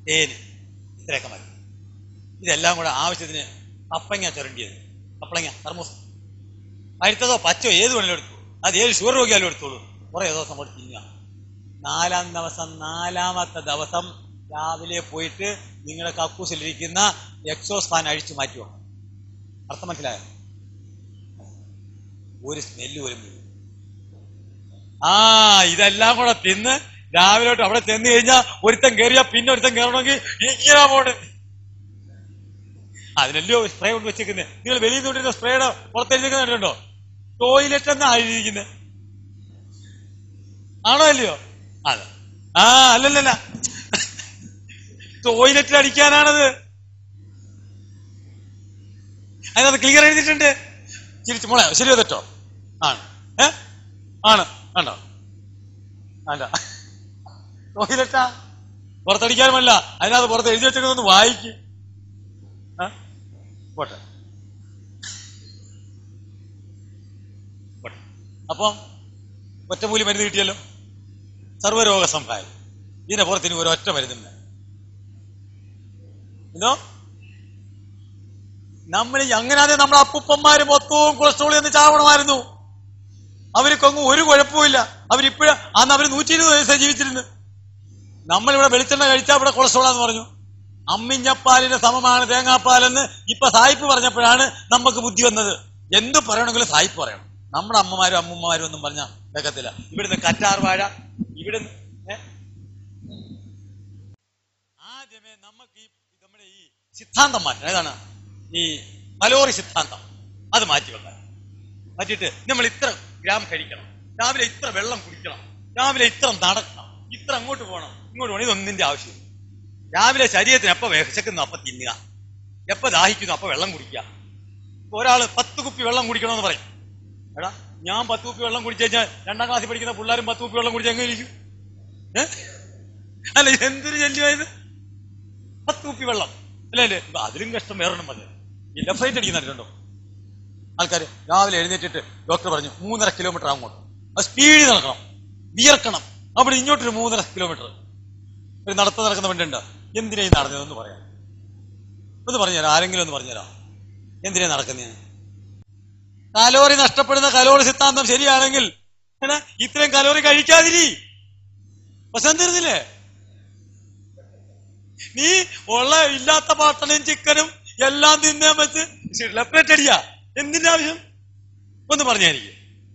തേന് ഇത്രയൊക്കെ മതി ഇതെല്ലാം കൂടെ ആവശ്യത്തിന് കപ്പങ്ങ ചുരണ്ടിയത് കപ്പളങ്ങ തെർമോസ് പഴുത്തതോ പച്ചോ ഏത് വേണേലും എടുത്തു അത് ഏത് ഷുഗർ രോഗിയാലും എടുത്തോളൂ കുറേ ദിവസം കൊണ്ട് തിന്നുക നാലാം ദിവസം നാലാമത്തെ ദിവസം രാവിലെ പോയിട്ട് നിങ്ങളുടെ കക്കൂസിലിരിക്കുന്ന എക്സോസ് ഫാൻ അഴിച്ചു മാറ്റുക അർത്ഥം മനസ്സിലായോ ഒരു സ്മെല്ല് പോലും വരും ആ ഇതെല്ലാം കൂടെ തിന്ന് രാവിലെ തൊട്ട് അവിടെ ചെന്ന് കഴിഞ്ഞാൽ ഒരുത്തൻ കയറിയാ പിന്നെ ഒരുത്തൻ കയറണമെങ്കിൽ ഇങ്ങനെ പോണേ അതിനല്ലോ സ്പ്രേ കൊണ്ട് വെച്ചേക്കുന്നത് നിങ്ങൾ വെളിയിൽ നിന്നിരുന്ന സ്പ്രേയുടെ പുറത്തെഴുതിക്കുന്ന കണ്ടിട്ടുണ്ടോ ടോയ്ലറ്റ് എന്നാ എഴുതിയിരിക്കുന്നത് ആണോ അല്ലയോ അതെ ആ അല്ലല്ലല്ല ടോയ്ലറ്റിൽ അടിക്കാനാണത് അതിനകത്ത് ക്ലിയർ എഴുതിയിട്ടുണ്ട് ചിരിച്ചു മോളെ ശരിയോ തെറ്റോ ആണ് ഏ ആണ് ആണോ അല്ല ടോയ്ലറ്റാ പുറത്തടിക്കാനുമല്ല അതിനകത്ത് പുറത്ത് എഴുതി വെച്ചേക്കുന്നൊന്ന് വായിക്കും പോട്ടെ പോട്ടെ അപ്പം ഒറ്റമൂലി മരുന്ന് കിട്ടിയല്ലോ സർവ്വരോഗ സംഹാരം ഇതിന്റെ പുറത്ത് ഇനി ഒരൊറ്റ മരുന്നില്ല ഇതോ നമ്മൾ അങ്ങനാതെ നമ്മുടെ അപ്പുപ്പന്മാര് മൊത്തവും കൊളസ്ട്രോൾ എന്ന് ചാവണമായിരുന്നു അവർക്കൊന്നും ഒരു കുഴപ്പമില്ല അവരിപ്പോഴും അന്ന് അവർ നൂറ്റി ഇരുപത് വയസ്സേ ജീവിച്ചിരുന്നു നമ്മളിവിടെ വെളിച്ചെണ്ണ കഴിച്ചാൽ ഇവിടെ കൊളസ്ട്രോളാന്ന് പറഞ്ഞു അമ്മിഞ്ഞപ്പാലിന് സമമാണ് തേങ്ങാപ്പാലെന്ന് ഇപ്പൊ സായിപ്പ് പറഞ്ഞപ്പോഴാണ് നമുക്ക് ബുദ്ധി വന്നത് എന്ത് പറയണമെങ്കിലും സായിപ്പ് പറയണം നമ്മുടെ അമ്മമാരും അമ്മമാരും ഒന്നും പറഞ്ഞാൽ കേൾക്കത്തില്ല ഇവിടുന്ന് കറ്റാർ വാഴ ഇവിടുന്ന് ഏ? ആദ്യമേ നമുക്ക് ഈ നമ്മുടെ ഈ സിദ്ധാന്തം മാറ്റണം ഏതാണ് ഈ കലോറി സിദ്ധാന്തം അത് മാറ്റി വെക്കാൻ മാറ്റിയിട്ട് നമ്മൾ ഇത്ര ഗ്രാം കഴിക്കണം രാവിലെ ഇത്ര വെള്ളം കുടിക്കണം രാവിലെ ഇത്ര നടക്കണം ഇത്ര അങ്ങോട്ട് പോകണം ഇങ്ങോട്ട് പോകണം ഇതൊന്നിന്റെ ആവശ്യമില്ല രാവിലെ ശരീരത്തിന് എപ്പോ വിശക്കുന്നു അപ്പൊ തിന്നുക എപ്പോ ദാഹിക്കുന്നു അപ്പൊ വെള്ളം കുടിക്കുക ഇപ്പൊ ഒരാള് പത്ത് കുപ്പി വെള്ളം കുടിക്കണമെന്ന് പറയും എടാ ഞാൻ പത്ത് കുപ്പി വെള്ളം കുടിച്ചു കഴിഞ്ഞാൽ രണ്ടാം ക്ലാസ്സിൽ പഠിക്കുന്ന പിള്ളേരും പത്ത് കുപ്പി വെള്ളം കുടിച്ച് എങ്ങനെ ഇരിക്കും ഏ? അല്ല എന്തൊരു ശല്യമായത് പത്ത് കുപ്പി വെള്ളം അല്ലേ അല്ലേ ഇപ്പൊ അതിലും കഷ്ടം വേറൊന്നും പറഞ്ഞു ഈ ലെഫ്റ്റ് റൈറ്റ് അടിക്കുന്നുണ്ടോ ആൾക്കാർ രാവിലെ എഴുന്നേറ്റിട്ട് ഡോക്ടർ പറഞ്ഞു മൂന്നര കിലോമീറ്റർ അങ്ങോട്ട് അത് സ്പീഡിൽ നടക്കണം വിയർക്കണം അവിടെ ഇങ്ങോട്ടൊരു മൂന്നര കിലോമീറ്റർ ഒരു നടത്ത നടക്കുന്ന വണ്ടി ഉണ്ട് എന്തിനാ ഈ നടന്നതെന്ന് പറയാം ഒന്ന് പറഞ്ഞുതരാം ആരെങ്കിലും ഒന്ന് പറഞ്ഞുതരാം എന്തിനാ നടക്കുന്നേ കലോറി നഷ്ടപ്പെടുന്ന കലോറി സിദ്ധാന്തം ശരിയാണെങ്കിൽ എടാ, ഇത്രയും കലോറി കഴിക്കാതിരി പ്രശ്നം തീർന്നില്ലേ നീ ഉള്ള ഇല്ലാത്ത പാട്ടനും ചിക്കനും എല്ലാം തിന്നാൻ വെച്ച് ലെപ്പറേറ്റ് അടിയാ എന്തിന്റെ ആവശ്യം ഒന്ന് പറഞ്ഞാ എനിക്ക്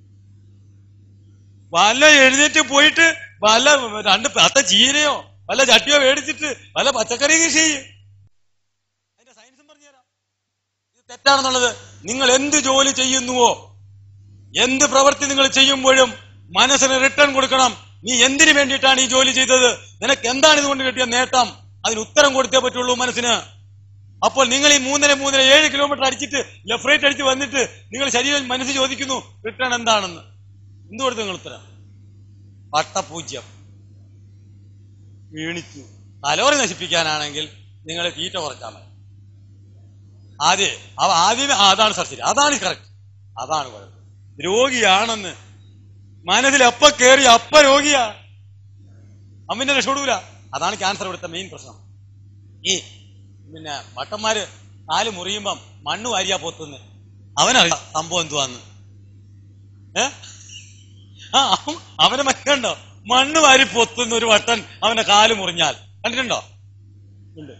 വല്ല എഴുന്നേറ്റ് പോയിട്ട് വല്ല രണ്ട് പത്ത ചീരയോ വല്ല ചട്ടിയോ മേടിച്ചിട്ട് വല്ല പച്ചക്കറി കൃഷി ചെയ്യ് അതിന്റെ സയൻസും പറഞ്ഞുതരാം ഇത് തെറ്റാണെന്നുള്ളത് നിങ്ങൾ എന്ത് ജോലി ചെയ്യുന്നുവോ എന്ത് പ്രവൃത്തി നിങ്ങൾ ചെയ്യുമ്പോഴും മനസ്സിന് റിട്ടേൺ കൊടുക്കണം നീ എന്തിനു വേണ്ടിയിട്ടാണ് ഈ ജോലി ചെയ്തത് നിനക്ക് എന്താണ് ഇതുകൊണ്ട് കിട്ടിയ നേട്ടം അതിന് ഉത്തരം കൊടുത്തേ പറ്റുള്ളൂ മനസ്സിന് അപ്പോൾ നിങ്ങൾ ഈ മൂന്നര മൂന്നര ഏഴ് കിലോമീറ്റർ അടിച്ചിട്ട് ലെഫ്റ്റ് റൈറ്റ് അടിച്ച് വന്നിട്ട് നിങ്ങൾ ശരീരം മനസ്സ് ചോദിക്കുന്നു റിട്ടേൺ എന്താണെന്ന് എന്ത് കൊടുത്തു നിങ്ങൾ ഉത്തരം പട്ടപൂജ്യം വീണിച്ചു കലോറി നശിപ്പിക്കാനാണെങ്കിൽ നിങ്ങൾ തീറ്റ കുറച്ചാൽ മതി ആദ്യം അവ ആദ്യമേ ആ, അതാണ് സത്യം അതാണ് കറക്റ്റ് അതാണ് കുഴപ്പം രോഗിയാണെന്ന് മനസ്സിൽ എപ്പ കയറി അപ്പ രോഗിയാ അമ്മിന്റെ രക്ഷപ്പെടൂല അതാണ് ക്യാൻസർ ഇവിടുത്തെ മെയിൻ പ്രശ്നം ഈ പിന്നെ വട്ടന്മാര് കാല് മുറിയുമ്പം മണ്ണ് വാരിയാ പോത്തുന്ന് അവനറിയാം സംഭവം എന്തുവാന്ന് ഏ ആ അവൻ- അവനെ മറ്റുണ്ടോ മണ്ണ് വാരി പൊത്തുന്ന ഒരു വട്ടൻ അവന്റെ കാല് മുറിഞ്ഞാൽ കണ്ടിട്ടുണ്ടോ ഉണ്ട്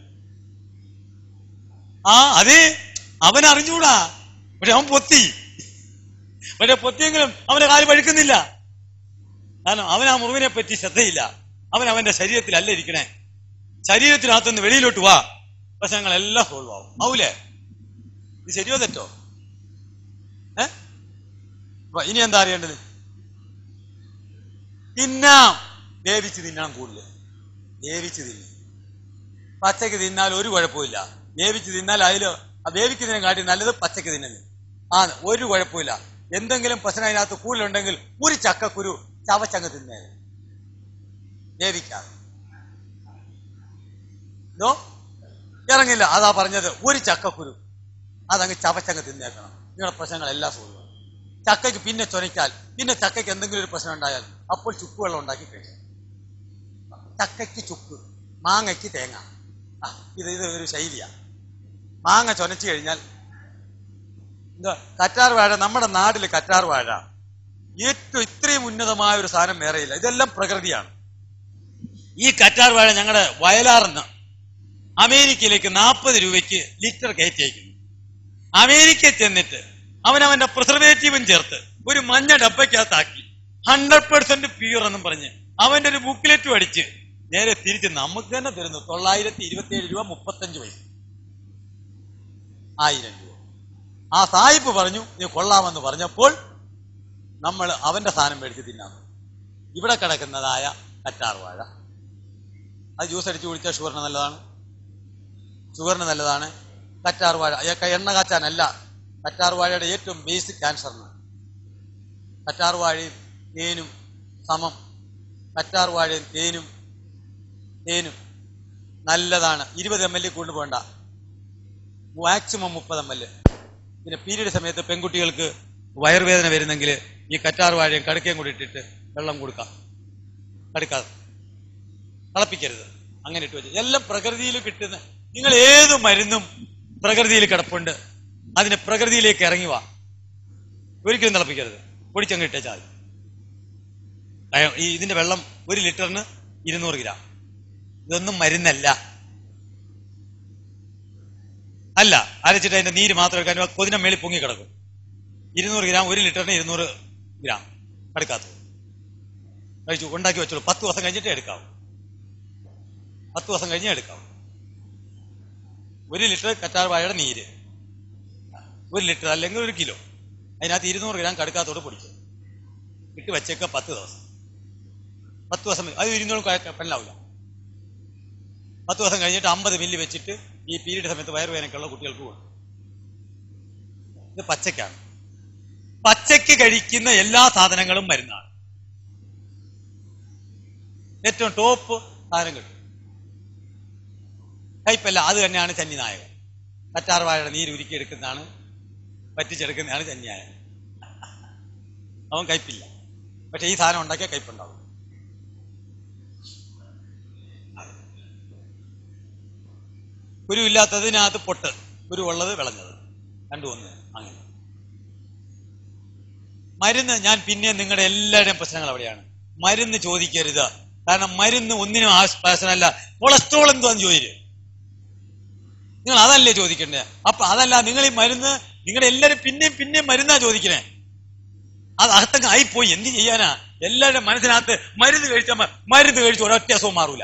ആ അതെ അവൻ അറിഞ്ഞൂടാ പക്ഷെ അവൻ പൊത്തി പക്ഷെ പൊത്തിയെങ്കിലും അവന്റെ കാല് പഴുക്കുന്നില്ല കാരണം അവൻ ആ മുറിവിനെ പറ്റി ശ്രദ്ധയില്ല അവൻ അവന്റെ ശരീരത്തിലല്ല ഇരിക്കണേ ശരീരത്തിനകത്തുനിന്ന് വെളിയിലോട്ട് വാ പ്രശ്നങ്ങളെല്ലാം സോൾവ് ആവും ആവൂലേ ഇത് ശരിയോ തെറ്റോ ഏ അപ്പൊ ഇനി എന്താ അറിയേണ്ടത് തിന്നാം വേവിച്ച് തിന്നാൻ കൂടുതൽ വേവിച്ച് തിന്നും പച്ചയ്ക്ക് തിന്നാൽ ഒരു കുഴപ്പമില്ല വേവിച്ച് തിന്നാൽ അതിൽ വേവിക്കുന്നതിനെ കാട്ടി നല്ലത് പച്ചയ്ക്ക് തിന്നുന്നത് ആ ഒരു കുഴപ്പമില്ല എന്തെങ്കിലും പ്രശ്നം അതിനകത്ത് കൂടുതലുണ്ടെങ്കിൽ ഒരു ചക്കക്കുരു ചവച്ചങ്ങ് തിന്നേ വേവിക്കാതെ നോ ഇറങ്ങില്ല അതാ പറഞ്ഞത് ഒരു ചക്കക്കുരു അതങ്ങ് ചവച്ചങ്ങ് തിന്നേക്കണം നിങ്ങളുടെ പ്രശ്നങ്ങളെല്ലാം സോൾവ് ആവും. ചക്കയ്ക്ക് പിന്നെ ചൊനയ്ക്കാൽ പിന്നെ ചക്കയ്ക്ക് എന്തെങ്കിലും ഒരു പ്രശ്നം ഉണ്ടായാൽ അപ്പോൾ ചുക്ക് വെള്ളം ഉണ്ടാക്കി കഴിക്കും ചക്കയ്ക്ക് ചുക്ക് മാങ്ങയ്ക്ക് തേങ്ങ ആ, ഇത് ഇത് ഒരു ശൈലിയാണ് മാങ്ങ ചൊനച്ചു കഴിഞ്ഞാൽ എന്താ കറ്റാർ വാഴ നമ്മുടെ നാട്ടിൽ കറ്റാർ വാഴ ഏറ്റവും ഇത്രയും ഉന്നതമായ ഒരു സാധനം വേറെയില്ല ഇതെല്ലാം പ്രകൃതിയാണ് ഈ കറ്റാർ വാഴ ഞങ്ങളുടെ വയലാറിന്ന് അമേരിക്കയിലേക്ക് നാൽപ്പത് രൂപയ്ക്ക് ലിറ്റർ കയറ്റി അയക്കുന്നു അമേരിക്കയിൽ ചെന്നിട്ട് അവനവന്റെ പ്രിസർവേറ്റീവും ചേർത്ത് ഒരു മഞ്ഞ ഡപ്പയ്ക്കകത്താക്കി ഹൺഡ്രഡ് പെർസെന്റ് പ്യൂർ എന്നും പറഞ്ഞ് അവന്റെ ഒരു ബുക്ക്ലെറ്റും അടിച്ച് നേരെ തിരിച്ച് നമുക്ക് തന്നെ തരുന്നു തൊള്ളായിരത്തി ഇരുപത്തിയേഴ് രൂപ മുപ്പത്തഞ്ച് പൈസ ആയിരം രൂപ ആ സായിപ്പ് പറഞ്ഞു നീ കൊള്ളാമെന്ന് പറഞ്ഞപ്പോൾ നമ്മൾ അവന്റെ സാധനം മേടിച്ച് തിന്നാൻ ഇവിടെ കിടക്കുന്നതായ കറ്റാർ വാഴ അത് ജ്യൂസ് അടിച്ച് കുടിച്ചാൽ ഷുഗറിന് നല്ലതാണ് ഷുഗറിന് നല്ലതാണ് കറ്റാർ വാഴ അതൊക്കെ എണ്ണ കാച്ചാനല്ല കറ്റാർ വാഴയുടെ ഏറ്റവും ബേസിക് ക്യാൻസറിന് കറ്റാർ വാഴയും തേനും സമം കറ്റാർ വാഴയും തേനും തേനും നല്ലതാണ് ഇരുപത് എം എൽ കൂടുതൽ വേണ്ട മാക്സിമം മുപ്പത് എം എൽ പിന്നെ പീരീഡ് സമയത്ത് പെൺകുട്ടികൾക്ക് വയറുവേദന വരുന്നെങ്കിൽ ഈ കറ്റാർ വാഴയും കടുക്കയും കൂടി ഇട്ടിട്ട് വെള്ളം കൊടുക്കാം കടുക്കാതെ തിളപ്പിക്കരുത് അങ്ങനെ ഇട്ട് വെച്ച് എല്ലാം പ്രകൃതിയിൽ കിട്ടുന്ന നിങ്ങൾ ഏത് മരുന്നും പ്രകൃതിയിൽ കിടപ്പുണ്ട് അതിന് പ്രകൃതിയിലേക്ക് ഇറങ്ങി വാ ഒരിക്കലും തിളപ്പിക്കരുത് പൊടിച്ചങ്ങ് ഇട്ടേച്ചാൽ മതി. അയ- ഈ ഇതിന്റെ വെള്ളം ഒരു ലിറ്ററിന് ഇരുന്നൂറ് ഗ്രാം ഇതൊന്നും മരുന്നല്ല അല്ല അരച്ചിട്ട് അതിന്റെ നീര് മാത്രം എടുക്കാൻ കൊതിന മേളിൽ പൊങ്ങി കിടക്കും ഇരുന്നൂറ് ഗ്രാം ഒരു ലിറ്ററിന് ഇരുന്നൂറ് ഗ്രാം എടുക്കാത്തത് കഴിച്ചു ഉണ്ടാക്കി വെച്ചോളൂ പത്ത് ദിവസം കഴിഞ്ഞിട്ടേ എടുക്കാവൂ പത്ത് ദിവസം കഴിഞ്ഞേ എടുക്കാവൂ ഒരു ലിറ്റർ കറ്റാർ വാഴയുടെ നീര് ഒരു ലിറ്റർ അല്ലെങ്കിൽ ഒരു കിലോ അതിനകത്ത് ഇരുന്നൂറ് ഗ്രാം കടുക്കാത്തോട് പൊടിക്കും ഇട്ട് വെച്ചേക്ക പത്ത് ദിവസം പത്ത് ദിവസം മതി. അത് ഇരുന്നൂറ് പെണ്ണാവില്ല പത്ത് ദിവസം കഴിഞ്ഞിട്ട് അമ്പത് മില്ലി വെച്ചിട്ട് ഈ പീരീഡ് സമയത്ത് വയറുവേദനക്കുള്ള കുട്ടികൾക്ക് കൊടുക്കും ഇത് പച്ചക്കാണ് പച്ചയ്ക്ക് കഴിക്കുന്ന എല്ലാ സാധനങ്ങളും മരുന്നാണ് ഏറ്റവും ടോപ്പ് സാധനം കിട്ടും കയ്പല്ല അത് തന്നെയാണ് ചന്നി നായകൻ കറ്റാർ വാഴയുടെ നീര് ഉരുക്കിയെടുക്കുന്നതാണ് പറ്റിച്ചെടുക്കുന്നതാണ് ചന്നിയായകൻ അവൻ കയ്പില്ല പക്ഷെ ഈ സാധനം ഉണ്ടാക്കിയാൽ കയ്പുണ്ടാവും കുരു ഇല്ലാത്തതിനകത്ത് പൊട്ട് കുരു ഉള്ളത് വിളഞ്ഞത് രണ്ടും ഒന്ന് അങ്ങനെ മരുന്ന് ഞാൻ പിന്നെ നിങ്ങളുടെ എല്ലാവരുടെയും പ്രശ്നങ്ങൾ അവിടെയാണ് മരുന്ന് ചോദിക്കരുത് കാരണം മരുന്ന് ഒന്നിനും ആശ്വാസനല്ല കൊളസ്ട്രോൾ എന്തുവാന്ന് ചോദിച്ചു നിങ്ങൾ അതല്ലേ ചോദിക്കണ്ടേ അപ്പൊ അതല്ല നിങ്ങൾ ഈ മരുന്ന് നിങ്ങളുടെ എല്ലാരും പിന്നെയും പിന്നെയും മരുന്നാ ചോദിക്കണേ അത് അകത്തങ്ങ് ആയിപ്പോയി എന്ത് ചെയ്യാനാ എല്ലാവരുടെ മനസ്സിനകത്ത് മരുന്ന് കഴിച്ചാൽ മ- മരുന്ന് കഴിച്ച് ഒരൊറ്റ അസുഖം മാറൂല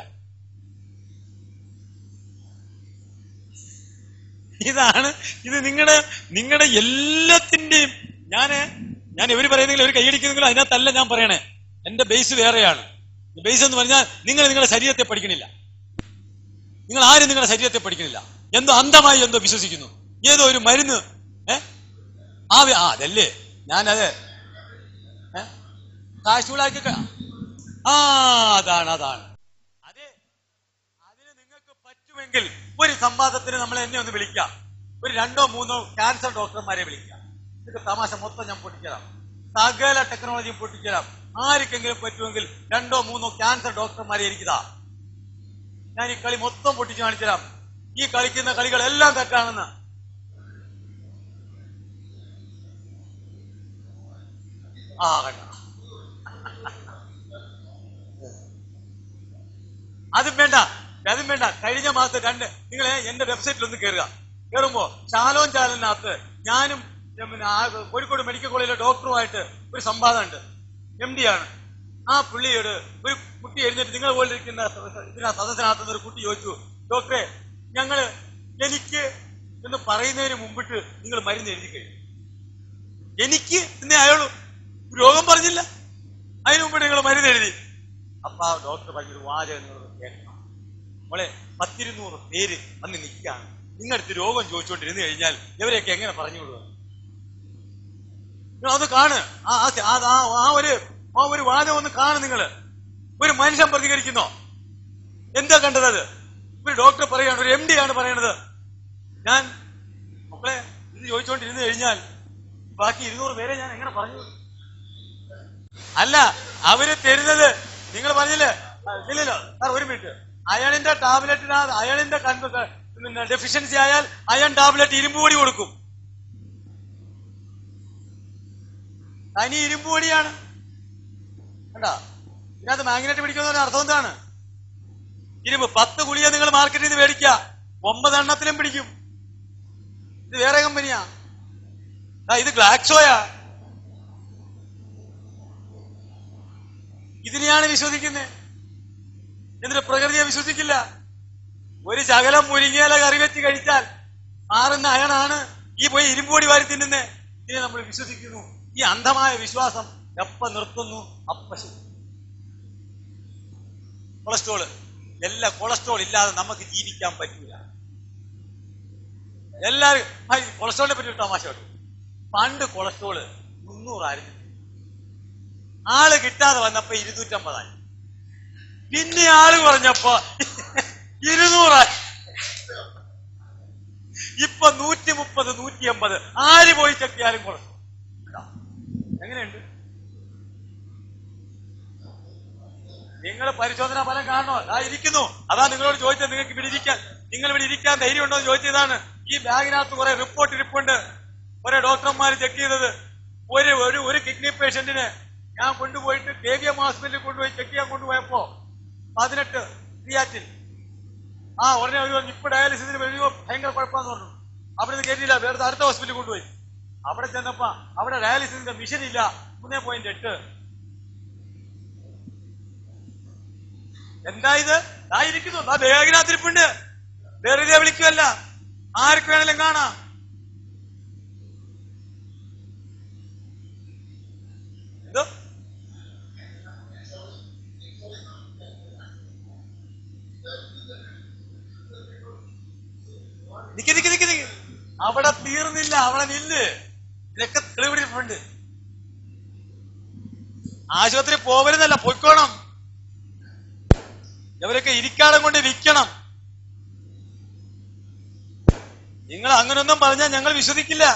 ഇതാണ് ഇത് നിങ്ങളുടെ നിങ്ങളുടെ എല്ലാത്തിന്റെയും ഞാന് ഞാൻ ഇവര് പറയുന്നെങ്കിൽ ഒരു കൈയടിക്കുന്നെങ്കിലും അതിനകത്തല്ല ഞാൻ പറയണേ എന്റെ ബേസ് വേറെയാണ് ബേസ് എന്ന് പറഞ്ഞാൽ നിങ്ങൾ നിങ്ങളുടെ ശരീരത്തെ പഠിക്കണില്ല നിങ്ങൾ ആരും നിങ്ങളുടെ ശരീരത്തെ പഠിക്കണില്ല എന്തോ അന്ധമായി എന്തോ വിശ്വസിക്കുന്നു ഏതോ ഒരു മരുന്ന് ഏ ആ വി- ആ അതല്ലേ ഞാനത് ഏ കാശുകളാക്കി ക- ആ അതാണ് അതാണ് അതെ അതിന് നിങ്ങൾക്ക് പറ്റുമെങ്കിൽ ഒരു സംവാദത്തിന് നമ്മൾ എന്നെ ഒന്ന് വിളിക്കാം ഒരു രണ്ടോ മൂന്നോ ക്യാൻസർ ഡോക്ടർമാരെ വിളിക്കാം ഇത് തമാശ മൊത്തം ഞാൻ പൊട്ടിച്ചരാം സകല ടെക്നോളജിയും പൊട്ടിച്ചരാം ആർക്കെങ്കിലും പറ്റുമെങ്കിൽ രണ്ടോ മൂന്നോ ക്യാൻസർ ഡോക്ടർമാരെ എനിക്കിതാ ഞാൻ ഈ കളി മൊത്തം പൊട്ടിച്ച് കാണിച്ചുതരാം ഈ കളിക്കുന്ന കളികളെല്ലാം തെറ്റാണെന്ന് ആ കണ്ട അതും വേണ്ട അതും വേണ്ട കഴിഞ്ഞ മാസം രണ്ട് നിങ്ങൾ എന്റെ വെബ്സൈറ്റിൽ ഒന്ന് കയറുക കയറുമ്പോ ചാലോൻ ചാനലിനകത്ത് ഞാനും ഞാൻ പിന്നെ ആ കോഴിക്കോട് മെഡിക്കൽ കോളേജിലെ ഡോക്ടറുമായിട്ട് ഒരു സംവാദമുണ്ട് എം ഡി ആണ് ആ പുള്ളിയോട് ഒരു കുട്ടി എഴുന്നേറ്റ് നിങ്ങൾ പോലെ ഇരിക്കുന്ന ഇതിനാ സദസ്സിനകത്ത് നിന്ന് ഒരു കുട്ടി ചോദിച്ചു ഡോക്ടറെ ഞങ്ങള് എനിക്ക് എന്ന് പറയുന്നതിന് മുമ്പിട്ട് നിങ്ങൾ മരുന്ന് എഴുതി കഴിഞ്ഞു എനിക്ക് എന്നേ അയാളു രോഗം പറഞ്ഞില്ല അതിന് മുമ്പ് നിങ്ങൾ മരുന്ന് എഴുതി അപ്പൊ ആ ഡോക്ടർ പറഞ്ഞൊരു വാചകം നിങ്ങൾ കേൾക്കണം മോളെ പത്തിരുന്നൂറ് പേര് അന്ന് നിൽക്കുകയാണ് നിങ്ങളടുത്ത് രോഗം ചോദിച്ചുകൊണ്ടിരുന്നു കഴിഞ്ഞാൽ ഇവരെയൊക്കെ എങ്ങനെ പറഞ്ഞു വിടുക നിങ്ങൾ അത് കാണ് ആ ആ- ആ- ആ- ആ ഒരു ആ ഒരു വാചകം ഒന്ന് കാണ് നിങ്ങള് ഒരു മനുഷ്യൻ പ്രതികരിക്കുന്നോ എന്താ കണ്ടത് അത് ഒരു ഡോക്ടർ പറയാണ് ഒരു എം ഡി ആണ് പറയണത് ഞാൻ മക്കളെ ഇത് ചോദിച്ചുകൊണ്ടിരുന്നു കഴിഞ്ഞാൽ ബാക്കി ഇരുന്നൂറ് പേരെ ഞാൻ എങ്ങനെ പറഞ്ഞു അല്ല അവര് തരുന്നത് നിങ്ങൾ പറഞ്ഞില്ലേ ആ, ഇല്ലല്ലോ സാർ ഒരു മിനിറ്റ് അയണിന്റെ ടാബ്ലറ്റിന് അയണിന്റെ പിന്നെ ഡെഫിഷ്യൻസി ആയാൽ അയൺ ടാബ്ലറ്റ് ഇരുമ്പ് പൊടി കൊടുക്കും തനി ഇരുമ്പ് പൊടിയാണ് കണ്ടാ ഇതിനകത്ത് മാഗ്നറ്റ് പിടിക്കുന്ന പറഞ്ഞ അർത്ഥം എന്താണ് ഇരുമ്പ് പത്ത് ഗുളിക നിങ്ങൾ മാർക്കറ്റിൽ നിന്ന് മേടിക്കുക ഒമ്പതെണ്ണത്തിലും പിടിക്കും ഇത് വേറെ കമ്പനിയാ ദാ ഇത് ഗ്ലാക്സോയാ ഇതിനെയാണ് വിശ്വസിക്കുന്നത് എന്നിട്ട് പ്രകൃതിയെ വിശ്വസിക്കില്ല ഒരു ശകലം മുരിങ്ങയില കറി വെച്ച് കഴിച്ചാൽ മാറുന്ന അയണാണ് ഈ പോയി ഇരുമ്പോടി വാരി തിന്നുന്നേ ഇതിനെ നമ്മൾ വിശ്വസിക്കുന്നു ഈ അന്ധമായ വിശ്വാസം എപ്പ നിർത്തുന്നു അപ്പ ശരി കൊളസ്ട്രോള് എല്ലാ കൊളസ്ട്രോൾ ഇല്ലാതെ നമുക്ക് ജീവിക്കാൻ പറ്റില്ല എല്ലാവരും ആ, ഈ കൊളസ്ട്രോളിനെ പറ്റി ഒരു തമാശ കേട്ടു പണ്ട് കൊളസ്ട്രോള് മുന്നൂറായിരുന്നു ആള് കിട്ടാതെ വന്നപ്പോ ഇരുന്നൂറ്റമ്പതായി പിന്നെ ആള് കുറഞ്ഞപ്പോ ഇരുന്നൂറായി ഇപ്പൊ നൂറ്റി മുപ്പത് നൂറ്റി എൺപത് ആര് പോയി ചെക്കിയാലും കുറച്ചു എങ്ങനെയുണ്ട് നിങ്ങൾ പരിശോധനാ ഫലം കാണണോ ആ ഇരിക്കുന്നു അതാ നിങ്ങളോട് ചോദിച്ചത് നിങ്ങൾക്ക് ഇവിടെ ഇരിക്കാൻ നിങ്ങൾ ഇവിടെ ഇരിക്കാൻ ധൈര്യം ഉണ്ടോ എന്ന് ചോദിച്ചതാണ് ഈ ബാഗിനകത്ത് കുറെ റിപ്പോർട്ട് ഇരിപ്പുണ്ട് കുറെ ഡോക്ടർമാർ ചെക്ക് ചെയ്തത് ഒരു ഒരു ഒരു കിഡ്നി പേഷ്യന്റിന് ഞാൻ കൊണ്ടുപോയിട്ട് കെ വി എം ഹോസ്പിറ്റലിൽ കൊണ്ടുപോയി ചെക്ക് ചെയ്യാൻ കൊണ്ടുപോയപ്പോ പതിനെട്ട് ക്രിയാറ്റിൻ ആ ഉടനെ ഒരു പറഞ്ഞു, ഇപ്പൊ ഡയാലിസിസിന് വരുമ്പോ ഭയങ്കര കുഴപ്പമെന്ന് പറഞ്ഞു അവിടെ നിന്ന് കയറ്റിയില്ല വേറെ അടുത്ത ഹോസ്പിറ്റലിൽ കൊണ്ടുപോയി അവിടെ ചെന്നപ്പോ അവിടെ ഡയാലിസിസിന്റെ മിഷൻ ഇല്ല മൂന്നേ പോയിന്റ് എട്ട് എന്താ ഇത് ദാ ഇരിക്കുന്നു ദാ ബാഗിനകത്തിരിപ്പുണ്ട് വെറുതെ വിളിക്കുമല്ല ആർക്ക് വേണേലും കാണാം എന്തോ നിക്ക് നിക്ക് നിക്ക് നിക്ക് അവിടെ തീർന്നില്ല അവിടെ നില്ല് ഇതൊക്കെ തെളിവിടിപ്പുണ്ട് ആശുപത്രി പോവരുന്നല്ല പൊയ്ക്കോണം ഇവരൊക്കെ ഇരിക്കാടം കൊണ്ട് വിൽക്കണം നിങ്ങൾ അങ്ങനൊന്നും പറഞ്ഞാൽ ഞങ്ങൾ വിശ്വസിക്കില്ല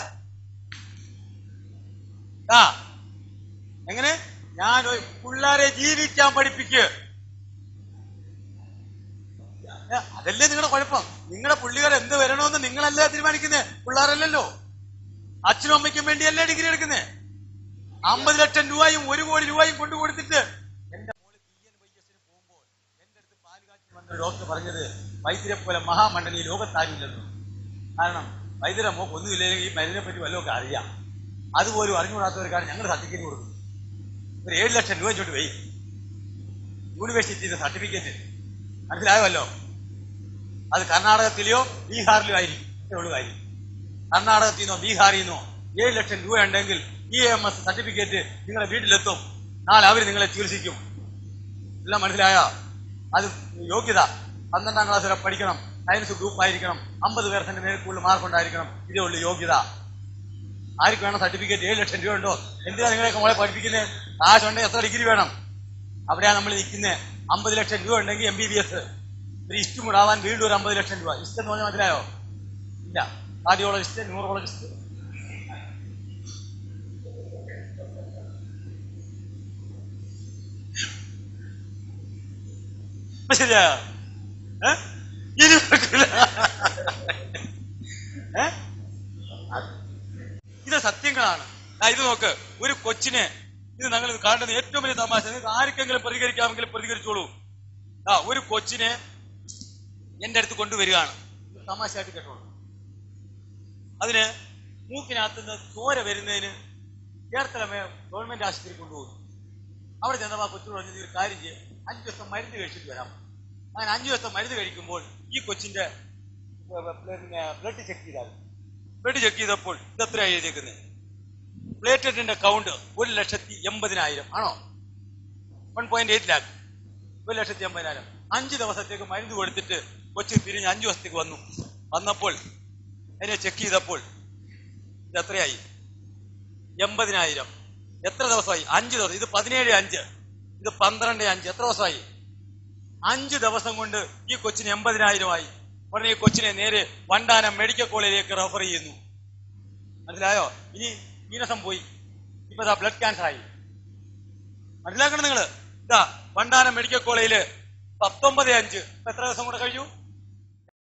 ആ എങ്ങനെ ഞാൻ ഒരു പിള്ളേരെ ജീവിക്കാൻ പഠിപ്പിക്ക് ഏ, അതല്ലേ നിങ്ങളുടെ കുഴപ്പം നിങ്ങളുടെ പുള്ളികൾ എന്ത് വരണമെന്ന് നിങ്ങളല്ലേ തീരുമാനിക്കുന്നേ പിള്ളേരല്ലല്ലോ അച്ഛനും അമ്മയ്ക്കും വേണ്ടിയല്ലേ ഡിഗ്രി എടുക്കുന്നേ അമ്പത് ലക്ഷം രൂപയും ഒരു കോടി രൂപയും കൊണ്ടു കൊടുത്തിട്ട് എന്റെ മോള് ബി എൻ വൈ എസിന് പോകുമ്പോൾ എന്റെ അടുത്ത് പാല് കാച്ചി വന്ന ഡോക്ടർ പറഞ്ഞത് വൈദ്യരെ പോലെ മഹാമണ്ഡലം ഈ ലോകത്താരില്ലെന്നു കാരണം വൈദ്യരെ മോക്ക് ഒന്നുമില്ലെങ്കിൽ ഈ മരുന്നിനെ പറ്റി വല്ലതൊക്കെ അറിയാം അതുപോലും അറിഞ്ഞുകൂടാത്തവർക്കാണ് ഞങ്ങൾ സർട്ടിഫിക്കറ്റ് കൊടുക്കുന്നത് ഒരു ഏഴ് ലക്ഷം രൂപ ഇങ്ങോട്ട് പോയി യൂണിവേഴ്സിറ്റിയുടെ സർട്ടിഫിക്കറ്റ് മനസ്സിലായല്ലോ അത് കർണാടകത്തിലെയോ ബീഹാറിലോ ആയിരിക്കും ഇത്രേ ഉള്ളൂ കാര്യം കർണാടകത്തിൽ നിന്നോ ബീഹാറിൽ നിന്നോ ഏഴ് ലക്ഷം രൂപ ഉണ്ടെങ്കിൽ ഇ എം എസ് സർട്ടിഫിക്കറ്റ് നിങ്ങളുടെ വീട്ടിലെത്തും നാളെ അവർ നിങ്ങളെ ചികിത്സിക്കും എല്ലാം മനസ്സിലായോ അത് യോഗ്യത പന്ത്രണ്ടാം ക്ലാസ് വരെ പഠിക്കണം സയൻസ് ഗ്രൂപ്പ് ആയിരിക്കണം അമ്പത് പേർസെന്റ് നേരെ കൂടുതൽ മാർക്ക് ഉണ്ടായിരിക്കണം ഇതേ ഉള്ളൂ യോഗ്യത ആർക്ക് വേണം സർട്ടിഫിക്കറ്റ് ഏഴ് ലക്ഷം രൂപ ഉണ്ടോ എന്തിനാ നിങ്ങളെയൊക്കെ മോളെ പഠിപ്പിക്കുന്നത് കാശ് ഉണ്ടെങ്കിൽ എത്ര ഡിഗ്രി വേണം അവിടെയാണ് നമ്മൾ നിൽക്കുന്നത് അമ്പത് ലക്ഷം രൂപ ഉണ്ടെങ്കിൽ എം ബി ബി എസ് ഒരു ഇഷ്ടം കൂടാവാൻ വീണ്ടും ഒരു അമ്പത് ലക്ഷം രൂപ ഇഷ്ടം എന്ന് പറഞ്ഞാൽ മനസ്സിലായോ ഇല്ല കാർഡിയോളജിസ്റ്റ് ന്യൂറോളജിസ്റ്റ് ശരിയായോ ഏ? ഇനി പറ്റില്ല ഏ? ഇത് സത്യങ്ങളാണ് ആ, ഇത് നോക്ക് ഒരു കൊച്ചിനെ ഇത് ഞങ്ങൾ കാണുന്നത് ഏറ്റവും വലിയ തമാശ നിങ്ങൾക്ക് ആർക്കെങ്കിലും പ്രതികരിക്കാമെങ്കിൽ പ്രതികരിച്ചോളൂ ആ ഒരു കൊച്ചിനെ എന്റെ അടുത്ത് കൊണ്ടുവരികയാണ് ഇത് തമാശയായിട്ട് കേട്ടോളൂ അതിന് മൂക്കിനകത്ത് നിന്ന് ചോര വരുന്നതിന് ചേർത്തല മേ- ഗവൺമെന്റ് ആശുപത്രി കൊണ്ടുപോകും അവിടെ ചെന്നപ്പോൾ ആ കൊച്ചു പറഞ്ഞു "നീ ഒരു കാര്യം ചെയ്യും അഞ്ച് ദിവസം മരുന്ന് കഴിച്ചിട്ട് വരാം അങ്ങനെ അഞ്ചു ദിവസം മരുന്ന് കഴിക്കുമ്പോൾ ഈ കൊച്ചിന്റെ പിന്നെ ബ്ലഡ് ചെക്ക് ചെയ്താൽ ബ്ലഡ് ചെക്ക് ചെയ്തപ്പോൾ ഇത് എത്രയാണ് എഴുതിയേക്കുന്നത് പ്ലേറ്ററ്റിന്റെ കൗണ്ട് ഒരു ലക്ഷത്തി എൺപതിനായിരം ആണോ വൺ പോയിന്റ് എയ്റ്റ് ലാക്ക് ഒരു ലക്ഷത്തി എൺപതിനായിരം അഞ്ച് ദിവസത്തേക്ക് മരുന്ന് കൊടുത്തിട്ട് കൊച്ചു തിരിഞ്ഞ് അഞ്ചു ദിവസത്തേക്ക് വന്നു വന്നപ്പോൾ അതിനെ ചെക്ക് ചെയ്തപ്പോൾ ഇത് എത്രയായി എൺപതിനായിരം എത്ര ദിവസമായി അഞ്ച് ദിവസം ഇത് പതിനേഴ് അഞ്ച് ഇത് പന്ത്രണ്ട് അഞ്ച് എത്ര ദിവസമായി അഞ്ച് ദിവസം കൊണ്ട് ഈ കൊച്ചിന് എൺപതിനായിരമായി ഉടനെ ഈ കൊച്ചിനെ നേരെ വണ്ടാനം മെഡിക്കൽ കോളേജിലേക്ക് റെഫർ ചെയ്യുന്നു മനസ്സിലായോ ഇനി വീനസം പോയി ഇപ്പൊ ഇതാ ബ്ലഡ് ക്യാൻസർ ആയി മനസ്സിലാക്കണം നിങ്ങള് ഇതാ വണ്ടാനം മെഡിക്കൽ കോളേജില് പത്തൊമ്പത് അഞ്ച് ഇപ്പൊ എത്ര ദിവസം കൂടെ കഴിഞ്ഞു